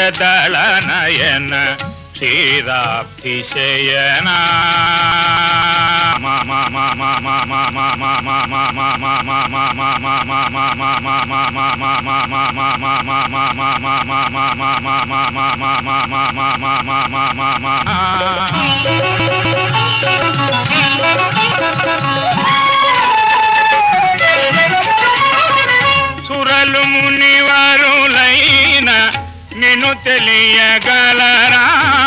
దళ నయన క్షీరాభిషయనా సురలు మునివరులైన నిన్ను తెలియగలరా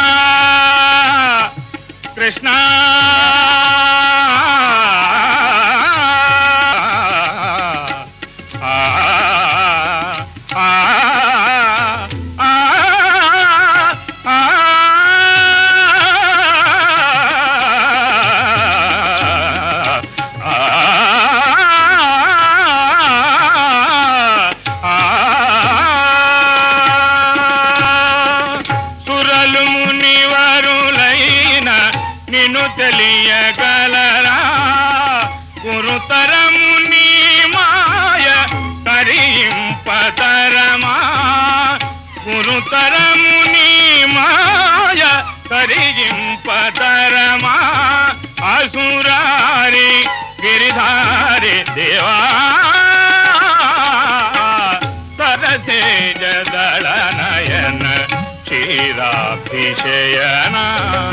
కృష్ణ ఆ, ఆ, ఆ, ఆ, సురలు మునివరులైన నిన్ను తెలియగలరా గురుతరము నీ మాయ కరింపతరమా గురుతరము నీ మాయ కరిగింపతరమా అసురారి గిరిధారి దేవా సరసేజ దళ నయన క్షీరాభిషయనా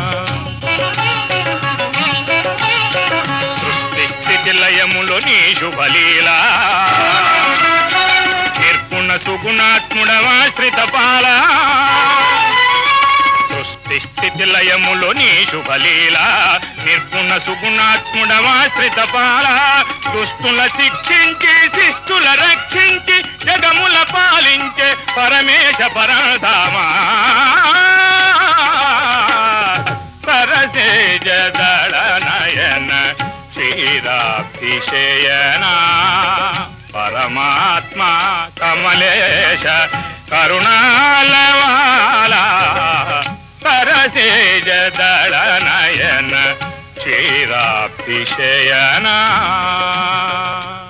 సృష్టి స్థితి లయములో నీ శుభలీలా నిర్గుణ సుగుణాత్ముడవాశ్రిత పాల సృష్టి స్థితి లయములో నీ శుభలీలా నిర్గుణ సుగుణాత్ముడవాశ్రిత పాల దుష్టుల శిక్షించి శిష్టుల రక్షించి జగముల పాలించే పరమేశ పరధామా సరసేజ దళ నయన క్షీరాభిషయనా పరమాత్మ కమలేశ కరుణాలవాల సరసేజ దళ నయన క్షీరాభిషయనా